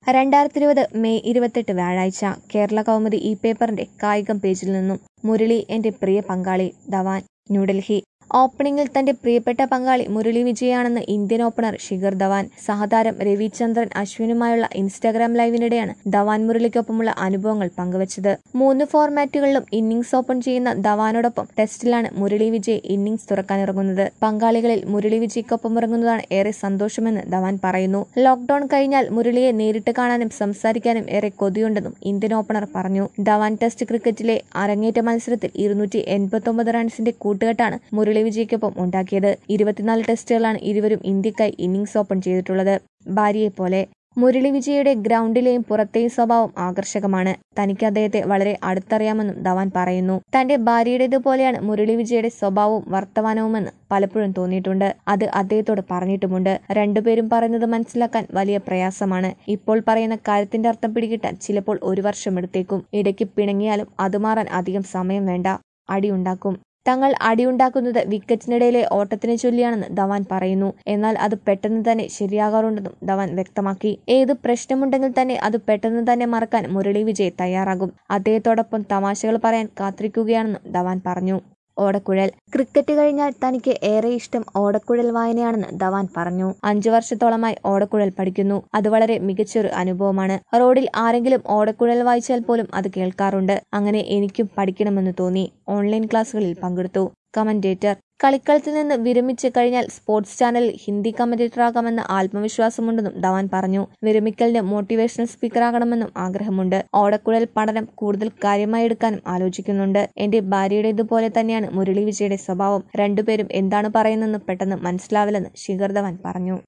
രണ്ടായിരത്തി ഇരുപത് മെയ് ഇരുപത്തെട്ട് വ്യാഴാഴ്ച കേരള കൗമുദി ഇ പേപ്പറിന്റെ കായികം പേജിൽ നിന്നും മുരളി എന്റെ പ്രിയ പങ്കാളി ധവാൻ ന്യൂഡൽഹി ഓപ്പണിംഗിൽ തന്റെ പ്രിയപ്പെട്ട പങ്കാളി മുരളി വിജയാണെന്ന് ഇന്ത്യൻ ഓപ്പണർ ശിഖർ ധവാൻ സഹതാരം രവിചന്ദ്രൻ അശ്വിനുമായുള്ള ഇൻസ്റ്റാഗ്രാം ലൈവിനിടെയാണ് ധവാൻ മുരളിക്കൊപ്പമുള്ള അനുഭവങ്ങൾ പങ്കുവച്ചത് മൂന്ന് ഫോർമാറ്റുകളിലും ഇന്നിംഗ്സ് ഓപ്പൺ ചെയ്യുന്ന ധവാനോടൊപ്പം ടെസ്റ്റിലാണ് മുരളി വിജയ് ഇന്നിംഗ്സ് തുറക്കാനിറങ്ങുന്നത് പങ്കാളികളിൽ മുരളി വിജയ്ക്കൊപ്പം ഇറങ്ങുന്നതാണ് ഏറെ സന്തോഷമെന്ന് ധവാൻ പറയുന്നു ലോക്ഡൌൺ കഴിഞ്ഞാൽ മുരളിയെ നേരിട്ട് കാണാനും സംസാരിക്കാനും ഏറെ കൊതിയുണ്ടെന്നും ഇന്ത്യൻ ഓപ്പണർ പറഞ്ഞു ധവാൻ ടെസ്റ്റ് ക്രിക്കറ്റിലെ അരങ്ങേറ്റ മത്സരത്തിൽ ഇരുന്നൂറ്റി എൺപത്തൊമ്പത് റൺസിന്റെ കൂട്ടുകെട്ടാണ് മുരളി വിജയ്ക്കൊപ്പം ഉണ്ടാക്കിയത് ഇരുപത്തിനാല് ടെസ്റ്റുകളാണ് ഇരുവരും ഇന്ത്യക്കായി ഇന്നിംഗ്സ് ഓപ്പൺ ചെയ്തിട്ടുള്ളത് ഭാര്യയെ പോലെ മുരളി വിജയുടെ ഗ്രൗണ്ടിലെയും പുറത്തെയും സ്വഭാവം ആകർഷകമാണ് തനിക്ക് അദ്ദേഹത്തെ വളരെ അടുത്തറിയാമെന്നും ധവാൻ പറയുന്നു തന്റെ ഭാര്യയുടേതുപോലെയാണ് മുരളി വിജയുടെ സ്വഭാവവും വർത്തമാനവുമെന്ന് പലപ്പോഴും തോന്നിയിട്ടുണ്ട് അത് അദ്ദേഹത്തോട് പറഞ്ഞിട്ടുമുണ്ട് രണ്ടുപേരും പറയുന്നത് മനസ്സിലാക്കാൻ വലിയ പ്രയാസമാണ് ഇപ്പോൾ പറയുന്ന കാര്യത്തിന്റെ അർത്ഥം പിടികിട്ടാൻ ചിലപ്പോൾ ഒരു വർഷം എടുത്തേക്കും ഇടയ്ക്ക് പിണങ്ങിയാലും അത് മാറാൻ അധികം സമയം വേണ്ട അടിയുണ്ടാക്കും തങ്ങൾ അടിയുണ്ടാക്കുന്നത് വിക്കറ്റിനിടയിലെ ഓട്ടത്തിനെ ചൊല്ലിയാണെന്ന് ധവാൻ പറയുന്നു എന്നാൽ അത് പെട്ടെന്ന് തന്നെ ശരിയാകാറുണ്ടെന്നും ധവാൻ വ്യക്തമാക്കി ഏത് പ്രശ്നമുണ്ടെങ്കിൽ തന്നെ അത് പെട്ടെന്ന് തന്നെ മറക്കാൻ മുരളി വിജയ് തയ്യാറാകും അദ്ദേഹത്തോടൊപ്പം തമാശകൾ പറയാൻ കാത്തിരിക്കുകയാണെന്നും ധവാൻ പറഞ്ഞു ഓടക്കുഴൽ ക്രിക്കറ്റ് കഴിഞ്ഞാൽ തനിക്ക് ഏറെ ഇഷ്ടം ഓടക്കുഴൽ വായനയാണെന്ന് ധവാൻ പറഞ്ഞു അഞ്ചു വർഷത്തോളമായി ഓടക്കുഴൽ പഠിക്കുന്നു അത് വളരെ മികച്ചൊരു അനുഭവമാണ് റോഡിൽ ആരെങ്കിലും ഓടക്കുഴൽ വായിച്ചാൽ പോലും അത് കേൾക്കാറുണ്ട് അങ്ങനെ എനിക്കും പഠിക്കണമെന്ന് തോന്നി ഓൺലൈൻ ക്ലാസ്സുകളിൽ പങ്കെടുത്തു കമന്റേറ്റർ കളിക്കളത്തിൽ നിന്ന് വിരമിച്ച് കഴിഞ്ഞാൽ സ്പോർട്സ് ചാനലിൽ ഹിന്ദി കമന്റേറ്ററാകാമെന്ന ആത്മവിശ്വാസമുണ്ടെന്നും ധവാൻ പറഞ്ഞു വിരമിക്കലിന് മോട്ടിവേഷണൽ സ്പീക്കറാകണമെന്നും ആഗ്രഹമുണ്ട് ഓടക്കുഴൽ പഠനം കൂടുതൽ കാര്യമായി എടുക്കാനും ആലോചിക്കുന്നുണ്ട് എന്റെ ഭാര്യയുടേതുപോലെ തന്നെയാണ് മുരളി വിജയുടെ സ്വഭാവം രണ്ടുപേരും എന്താണ് പറയുന്നതെന്ന് പെട്ടെന്ന് മനസ്സിലാവില്ലെന്ന് ശിഖർ ധവാൻ പറഞ്ഞു